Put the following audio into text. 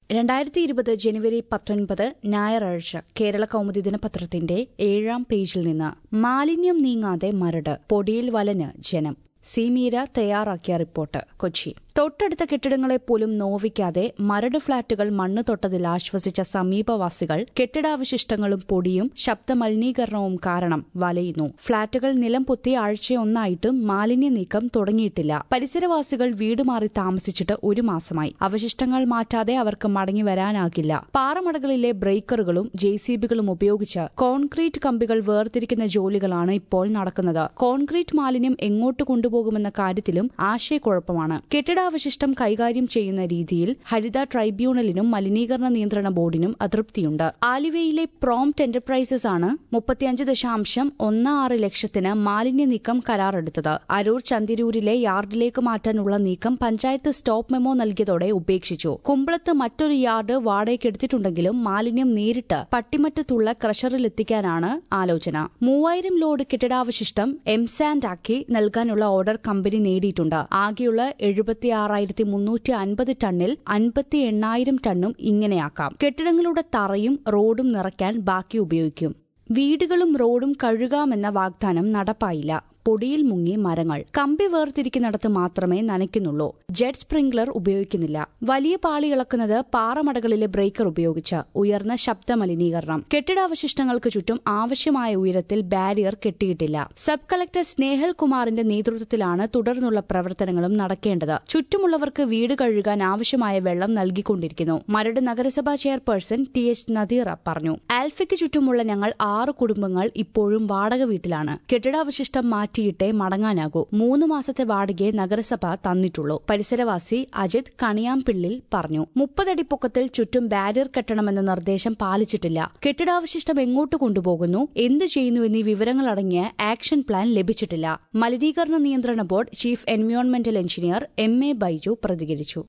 രണ്ടായിരത്തി ഇരുപത് ജനുവരി പത്തൊൻപത് ഞായറാഴ്ച കേരള കൗമുദി ദിനപത്രത്തിന്റെ ഏഴാം പേജിൽ നിന്ന് മാലിന്യം നീങ്ങാതെ മരട് പൊടിയിൽ വലന് ജനം സീമീര തയ്യാറാക്കിയ റിപ്പോർട്ട് കൊച്ചി തൊട്ടടുത്ത കെട്ടിടങ്ങളെ പോലും നോവിക്കാതെ മരട് ഫ്ളാറ്റുകൾ മണ്ണ് തൊട്ടതിൽ ആശ്വസിച്ച സമീപവാസികൾ കെട്ടിടാവശിഷ്ടങ്ങളും പൊടിയും ശബ്ദമലിനീകരണവും കാരണം വലയുന്നു ഫ്ളാറ്റുകൾ നിലം പൊത്തി ആഴ്ചയൊന്നായിട്ടും മാലിന്യ നീക്കം തുടങ്ങിയിട്ടില്ല പരിസരവാസികൾ വീട് മാറി താമസിച്ചിട്ട് ഒരു മാസമായി അവശിഷ്ടങ്ങൾ മാറ്റാതെ അവർക്ക് മടങ്ങി വരാനാകില്ല പാറമടകളിലെ ബ്രേക്കറുകളും ജെ സി ബികളും ഉപയോഗിച്ച് കോൺക്രീറ്റ് കമ്പികൾ വേർതിരിക്കുന്ന ജോലികളാണ് ഇപ്പോൾ നടക്കുന്നത് കോൺക്രീറ്റ് മാലിന്യം എങ്ങോട്ട് കൊണ്ടുപോകുമെന്ന കാര്യത്തിലും ആശയക്കുഴപ്പമാണ് കെട്ടിടാവശിഷ്ടം കൈകാര്യം ചെയ്യുന്ന രീതിയിൽ ഹരിത ട്രൈബ്യൂണലിനും മലിനീകരണ നിയന്ത്രണ ബോർഡിനും അതൃപ്തിയുണ്ട് ആലുവയിലെ പ്രോംപ്റ്റ് എന്റർപ്രൈസസ് ആണ് മുപ്പത്തിയഞ്ച് ദശാംശം ഒന്ന് ആറ് ലക്ഷത്തിന് മാലിന്യ നീക്കം കരാറെടുത്തത് അരൂർ ചന്തിരൂരിലെ യാർഡിലേക്ക് മാറ്റാനുള്ള നീക്കം പഞ്ചായത്ത് സ്റ്റോപ്പ് മെമ്മോ നൽകിയതോടെ ഉപേക്ഷിച്ചു കുമ്പളത്ത് മറ്റൊരു യാർഡ് വാടകയ്ക്കെടുത്തിട്ടുണ്ടെങ്കിലും മാലിന്യം നേരിട്ട് പട്ടിമറ്റത്തുള്ള ക്രഷറിലെത്തിക്കാനാണ് ആലോചന മൂവായിരം ലോഡ് കെട്ടിടാവശിഷ്ടം എംസാൻഡ് ആക്കി നൽകാനുള്ള ഓർഡർ കമ്പനി നേടിയിട്ടുണ്ട് ആകെയുള്ള എഴുപത്തിയാറായിരത്തി മുന്നൂറ്റി അൻപത് ടണ്ണിൽ അൻപത്തി എണ്ണായിരം ടണ്ണും ഇങ്ങനെയാക്കാം കെട്ടിടങ്ങളുടെ തറയും റോഡും നിറയ്ക്കാൻ ബാക്കി ഉപയോഗിക്കും വീടുകളും റോഡും കഴുകാമെന്ന വാഗ്ദാനം നടപ്പായില്ല പൊടിയിൽ മുങ്ങി മരങ്ങൾ കമ്പി വേർതിരിക്കുന്നിടത്ത് മാത്രമേ നനയ്ക്കുന്നുള്ളൂ ജെറ്റ് സ്പ്രിംഗ്ലർ ഉപയോഗിക്കുന്നില്ല വലിയ പാളി ഇളക്കുന്നത് പാറമടകളിലെ ബ്രേക്കർ ഉപയോഗിച്ച് ഉയർന്ന ശബ്ദ മലിനീകരണം കെട്ടിടാവശിഷ്ടങ്ങൾക്ക് ചുറ്റും ആവശ്യമായ ഉയരത്തിൽ ബാരിയർ കെട്ടിയിട്ടില്ല സബ് കളക്ടർ സ്നേഹൽ കുമാറിന്റെ നേതൃത്വത്തിലാണ് തുടർന്നുള്ള പ്രവർത്തനങ്ങളും നടക്കേണ്ടത് ചുറ്റുമുള്ളവർക്ക് വീട് കഴുകാൻ ആവശ്യമായ വെള്ളം നൽകിക്കൊണ്ടിരിക്കുന്നു മരട് നഗരസഭാ ചെയർപേഴ്സൺ ടി എച്ച് നദീറ പറഞ്ഞു ആൽഫയ്ക്ക് ചുറ്റുമുള്ള ഞങ്ങൾ ആറ് കുടുംബങ്ങൾ ഇപ്പോഴും വാടക വീട്ടിലാണ് കെട്ടിടാവശിഷ്ടം മാറ്റിയിട്ടേ മടങ്ങാനാകൂ മൂന്ന് മാസത്തെ വാടകയെ നഗരസഭ തന്നിട്ടുള്ളൂ പരിസരവാസി അജിത് കണിയാംപിള്ളിൽ പറഞ്ഞു മുപ്പതടി പൊക്കത്തിൽ ചുറ്റും ബാരിയർ കെട്ടണമെന്ന നിർദ്ദേശം പാലിച്ചിട്ടില്ല കെട്ടിടാവശിഷ്ടം എങ്ങോട്ട് കൊണ്ടുപോകുന്നു എന്തു ചെയ്യുന്നു എന്നീ വിവരങ്ങളടങ്ങിയ ആക്ഷൻ പ്ലാൻ ലഭിച്ചിട്ടില്ല മലിനീകരണ നിയന്ത്രണ ബോർഡ് ചീഫ് എൻവയോൺമെന്റൽ എഞ്ചിനീയർ എം എ ബൈജു പ്രതികരിച്ചു